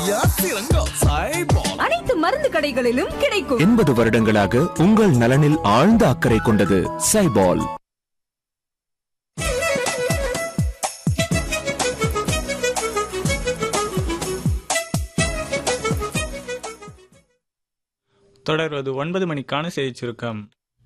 அனைத்து மருந்து கடைகளிலும் கிடைக்கும் எண்பது வருடங்களாக உங்கள் நலனில் ஆழ்ந்த அக்கறை கொண்டது சைபால் தொடர்வது ஒன்பது மணிக்கான செய்திச் சுருக்கம்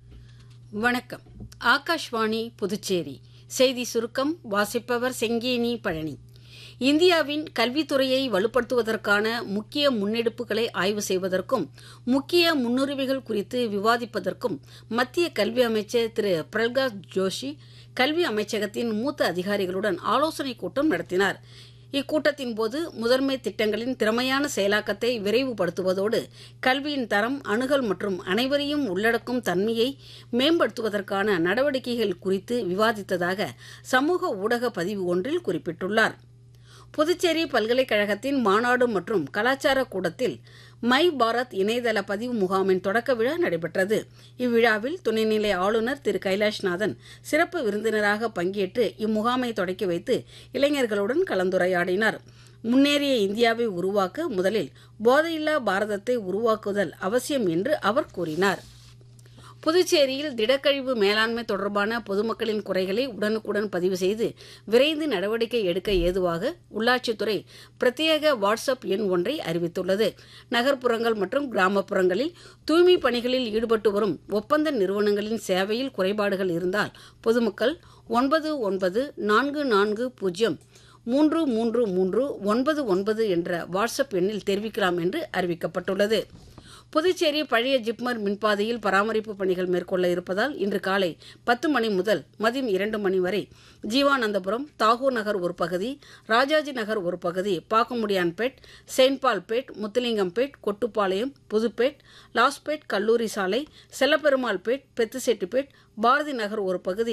வணக்கம் ஆகாஷ்வாணி புதுச்சேரி செய்தி சுருக்கம் வாசிப்பவர் செங்கேனி பழனி இந்தியாவின் கல்வித்துறையை வலுப்படுத்துவதற்கான முக்கிய முன்னெடுப்புகளை ஆய்வு செய்வதற்கும் முக்கிய முன்னுரிமைகள் குறித்து விவாதிப்பதற்கும் மத்திய கல்வி அமைச்சர் திரு பிரல்காத் ஜோஷி கல்வி அமைச்சகத்தின் மூத்த அதிகாரிகளுடன் ஆலோசனைக் கூட்டம் நடத்தினார் இக்கூட்டத்தின் போது முதன்மை திட்டங்களின் திறமையான செயலாக்கத்தை விரைவுபடுத்துவதோடு கல்வியின் தரம் அணுகல் மற்றும் அனைவரையும் உள்ளடக்கும் தன்மையை மேம்படுத்துவதற்கான நடவடிக்கைகள் குறித்து விவாதித்ததாக சமூக ஊடக பதிவு ஒன்றில் குறிப்பிட்டுள்ளார் புதுச்சேரி பல்கலைக்கழகத்தின் மாநாடு மற்றும் கலாச்சார கூடத்தில் மை பாரத் இணையதள பதிவு முகாமின் தொடக்க விழா நடைபெற்றது இவ்விழாவில் துணைநிலை ஆளுநர் திரு கைலாஷ்நாதன் சிறப்பு விருந்தினராக பங்கேற்று இம்முகாமை தொடக்கி வைத்து இளைஞர்களுடன் கலந்துரையாடினார் முன்னேறிய இந்தியாவை உருவாக்க முதலில் போதையில்லா பாரதத்தை உருவாக்குதல் அவசியம் என்று அவர் கூறினார் புதுச்சேரியில் திடக்கழிவு மேலாண்மை தொடர்பான பொதுமக்களின் குறைகளை உடனுக்குடன் பதிவு செய்து விரைந்து நடவடிக்கை எடுக்க ஏதுவாக உள்ளாட்சித்துறை பிரத்யேக வாட்ஸ்அப் எண் ஒன்றை அறிவித்துள்ளது நகர்ப்புறங்கள் மற்றும் கிராமப்புறங்களில் தூய்மை பணிகளில் ஈடுபட்டு வரும் ஒப்பந்த நிறுவனங்களின் சேவையில் குறைபாடுகள் இருந்தால் பொதுமக்கள் ஒன்பது ஒன்பது நான்கு நான்கு பூஜ்ஜியம் மூன்று மூன்று மூன்று ஒன்பது ஒன்பது என்ற வாட்ஸ்அப் எண்ணில் தெரிவிக்கலாம் என்று அறிவிக்கப்பட்டுள்ளது புதுச்சேரி பழைய ஜிப்மர் மின்பாதையில் பராமரிப்பு பணிகள் மேற்கொள்ள இருப்பதால் இன்று காலை பத்து மணி முதல் மதியம் இரண்டு மணி வரை ஜீவானந்தபுரம் தாகூர் நகர் ஒரு பகுதி ராஜாஜி நகர் ஒரு பகுதி பாக்கமுடியான்பேட் செயின்பால்பேட் முத்துலிங்கம்பேட் கொட்டுப்பாளையம் புதுப்பேட் லாஸ்பேட் கல்லூரி சாலை செல்லப்பெருமாள்பேட் பெத்துசெட்டிப்பேட் பாரதி நகர் ஒரு பகுதி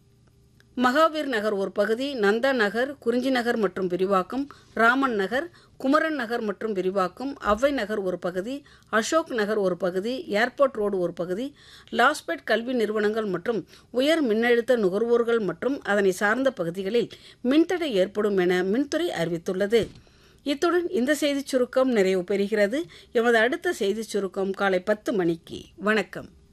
மகாவீர் நகர் ஒரு பகுதி நந்தா நகர் குறிஞ்சி நகர் மற்றும் விரிவாக்கம் ராமன் நகர் குமரன் நகர் மற்றும் விரிவாக்கம் அவ்வை நகர் ஒரு பகுதி அசோக் நகர் ஒரு பகுதி ஏர்போர்ட் ரோடு ஒரு பகுதி லாஸ்பேட் கல்வி நிறுவனங்கள் மற்றும் உயர் மின்னழுத்த நுகர்வோர்கள் மற்றும் அதனை சார்ந்த பகுதிகளில் மின்தடை ஏற்படும் என மின்துறை அறிவித்துள்ளது இத்துடன் இந்த செய்திச் சுருக்கம் நிறைவு பெறுகிறது எமது அடுத்த செய்திச் சுருக்கம் காலை பத்து மணிக்கு வணக்கம்